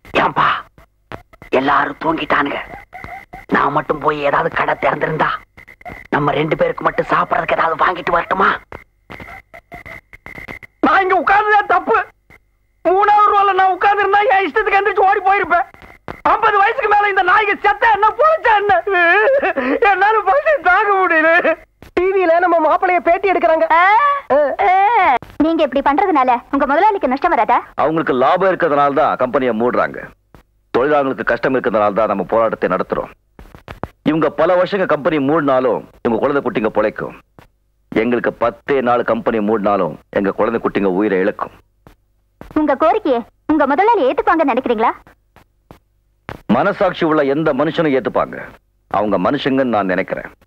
ஏன்பா எல்லாரும் தூங்கிட்டானுங்க நான் மட்டும் போய் ஏதாவது கடை திறந்திருந்தா நம்ம ரெண்டு பேருக்கு மட்டும் சாப்பிடறதுக்கு ஏதாவது வாங்கிட்டு வரட்டுமா நான் இங்க உட்கார்ந்ததே தப்பு மூணாவது ரூபால நான் உட்கார்ந்து இருந்தா என் இஷ்டத்துக்கு எந்திரிச்சு ஓடி போயிருப்பேன் ஐம்பது வயசுக்கு மேல இந்த நாய்க்கு செத்த என்ன பொழைச்சா என்ன என்னால பசி தாங்க முடியல டிவியில நம்ம மாப்பிளைய பேட்டி எடுக்கிறாங்க நீங்க இப்படி பண்றதுனால உங்க முதலாளிக்கு நஷ்டம் வராதா அவங்களுக்கு லாபம் இருக்கிறதுனால தான் கம்பெனியை மூடுறாங்க தொழிலாளர்களுக்கு கஷ்டம் இருக்கிறதுனால தான் நம்ம போராட்டத்தை நடத்துறோம் இவங்க பல வருஷங்க கம்பெனி மூடினாலும் இவங்க குழந்தை குட்டிங்க பிழைக்கும் எங்களுக்கு பத்தே நாள் கம்பெனி மூடினாலும் எங்க குழந்தை குட்டிங்க உயிரை இழக்கும் உங்க கோரிக்கையை உங்க முதலாளி ஏத்துப்பாங்க நினைக்கிறீங்களா மனசாட்சி உள்ள எந்த மனுஷனும் ஏத்துப்பாங்க அவங்க மனுஷங்கன்னு நான் நினைக்கிறேன்